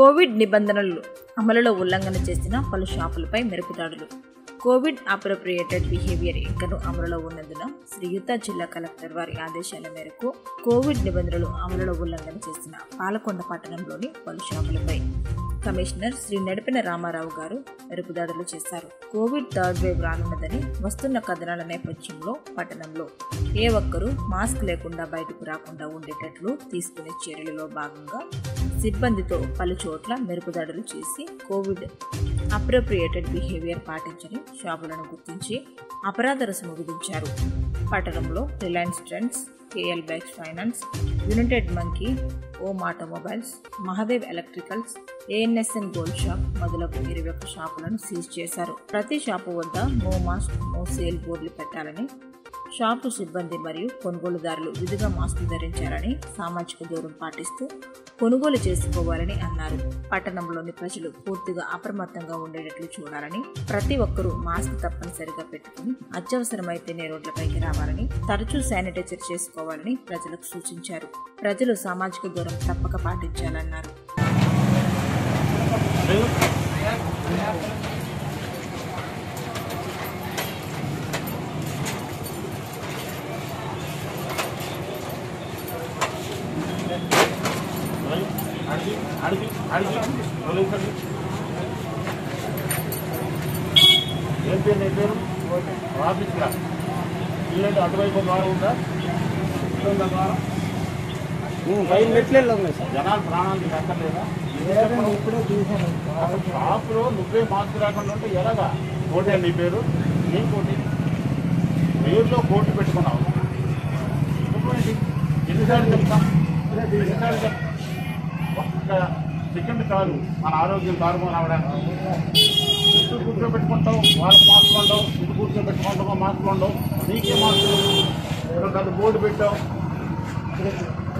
Covid నిబంధనలు అమలులో ఉల్లంఘన చేసిన పలు షాపులపై మెరుపుదాడులు కోవిడ్ అప్రోప్రియేటెడ్ బిహేవియర్ ఇంకను అమలులో ఉన్నందున శ్రీయుత జిల్లా కలెక్టర్ వారి ఆదేశాల మేరకు కోవిడ్ నిబంధనలు అమలులో ఉల్లంఘన చేసిన పాలకొండ పట్టణంలోని పలు షాపులపై కమిషనర్ శ్రీ నడిపిన రామారావు గారు మెరుపుదాడులు చేశారు కోవిడ్ థర్డ్ వేవ్ రానున్నదని వస్తున్న కథనాల నేపథ్యంలో పట్టణంలో ఏ ఒక్కరూ మాస్క్ లేకుండా బయటకు రాకుండా ఉండేటట్లు తీసుకునే చర్యలలో భాగంగా సిబ్బందితో పలు చోట్ల మెరుపుదాడులు చేసి కోవిడ్ అప్రోప్రియేటెడ్ బిహేవియర్ పాటించని షాపులను గుర్తించి అపరాధ రుసుము విధించారు పట్టణంలో Reliance Trends KL bags finance united monkey Om automobiles Mahadev electricals ANSN gold shop మొదలగు ఇరవై ఒక్క షాపులను సీజ్ చేశారు ప్రతి షాపు వద్ద నో మాస్క్ నో సేల్ బోర్డులు పెట్టాలని షాపు సిబ్బంది మరియు కొనుగోలుదారులు విధిగా మాస్క్ ధరించాలని సామాజిక దూరం పాటిస్తూ కొనుగోలు చేసుకోవాలని అన్నారు పట్టణంలోని ప్రజలు పూర్తిగా అప్రమత్తంగా ఉండేటట్లు చూడాలని ప్రతి ఒక్కరూ మాస్క్ తప్పనిసరిగా పెట్టుకుని అత్యవసరమైతేనే రోడ్లపైకి రావాలని తరచూ శానిటైజర్ చేసుకోవాలని ప్రజలకు సూచించారు ప్రజలు సామాజిక దూరం తప్పక పాటించాలన్నారు అడిగి అడిగి అడిగి వదిలేసండి ఏం పేరు నీ పేరు ఆఫీస్గా ఇల్లంటే అటువైపు ఒక ద్వారం ఉందా ఉందా ద్వారం పైన మెట్లు వెళ్ళాం సార్ జనాలు ప్రాణాలు ఎక్కర్లేదా ఇప్పుడే చూసాను అసలు షాపులో నువ్వే మాస్క్ రాకుండా ఉంటే ఎలాగా కోటే నీ పేరు ఏం కోటి పేరులో కోర్టు పెట్టుకున్నావు నువ్వేంటి? ఎన్నిసార్లు చెప్తాం ఎన్నిసార్లు చెప్తాం ఒక్క సెకండ్ చాలు మన ఆరోగ్యం తారుమారు అవడానికి ఇటు కూర్చోబెట్టుకుంటావు వాళ్ళకి మాస్క్ ఉండవు ఇటు కూర్చోబెట్టుకుంటావు మాస్క్ ఉండవు నీకే మాస్క్ ఇక్కడ పెద్ద బోర్డు పెట్టావు